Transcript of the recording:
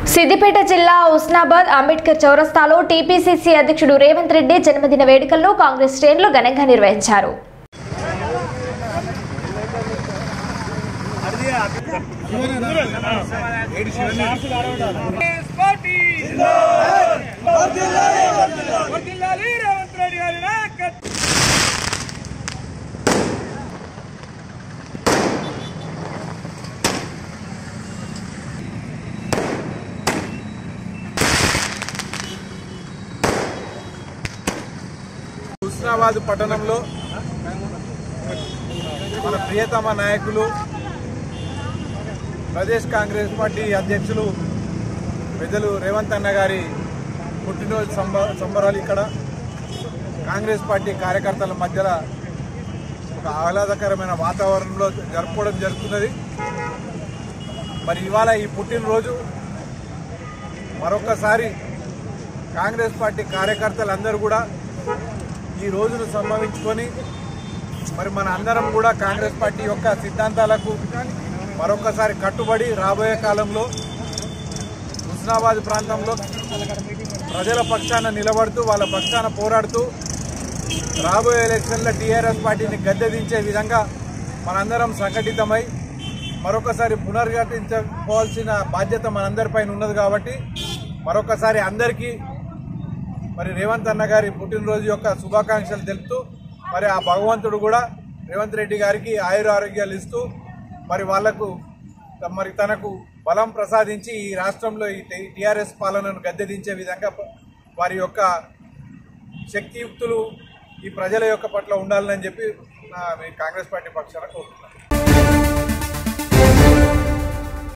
సిద్దిపేట జిల్లా ఉస్నాబాద్ అంబేద్కర్ చౌరస్తాలో టీపీసీసీ అధ్యక్షుడు రేవంత్ రెడ్డి జన్మదిన వేడుకలను కాంగ్రెస్ శ్రేణులు ఘనంగా నిర్వహించారు పార్టీ వర్ధిల్లాలి రేవంత్ రెడ్డి గారి నాయకత్వం హుస్నాబాద్ పట్టణంలో మన ప్రియతమ నాయకులు ప్రదేశ్ కాంగ్రెస్ పార్టీ అధ్యక్షులు పెద్దలు రేవంత్ అన్న గారి పుట్టినరోజు సంబ సంబరాలు ఇక్కడ కాంగ్రెస్ పార్టీ కార్యకర్తల మధ్యలో ఒక ఆహ్లాదకరమైన వాతావరణంలో జరుపుకోవడం జరుగుతున్నది మరి ఇవాళ ఈ పుట్టినరోజు మరొకసారి కాంగ్రెస్ పార్టీ కార్యకర్తలందరూ కూడా ఈ రోజును సంభవించుకొని మరి మన అందరం కూడా కాంగ్రెస్ పార్టీ యొక్క సిద్ధాంతాలకు మరొకసారి కట్టుబడి రాబోయే కాలంలో హుస్నాబాద్ ప్రాంతంలో ప్రజల పక్షాన నిలబడుతూ వాళ్ళ పక్షాన పోరాడుతూ రాబోయే ఎలక్షన్లో టీఆర్ఎస్ పార్టీని గద్దెదించే విధంగా మనందరం సంఘటితమై మరొకసారి పునర్గఠించుకోవాల్సిన బాధ్యత మనందరిపైన ఉన్నది కాబట్టి మరొకసారి అందరికీ మరి రేవంత్ అన్న గారి పుట్టినరోజు యొక్క శుభాకాంక్షలు తెలుపుతూ మరి ఆ భగవంతుడు కూడా రేవంత్ రెడ్డి గారికి ఆయుర ఆరోగ్యాలు ఇస్తూ మరి వాళ్లకు మరి తనకు బలం ప్రసాదించి ఈ రాష్ట్రంలో ఈ టీఆర్ఎస్ పాలనను గద్దెదించే విధంగా వారి యొక్క శక్తియుక్తులు ఈ ప్రజల యొక్క పట్ల ఉండాలని చెప్పి నా కాంగ్రెస్ పార్టీ పక్షాన కోరుతున్నాను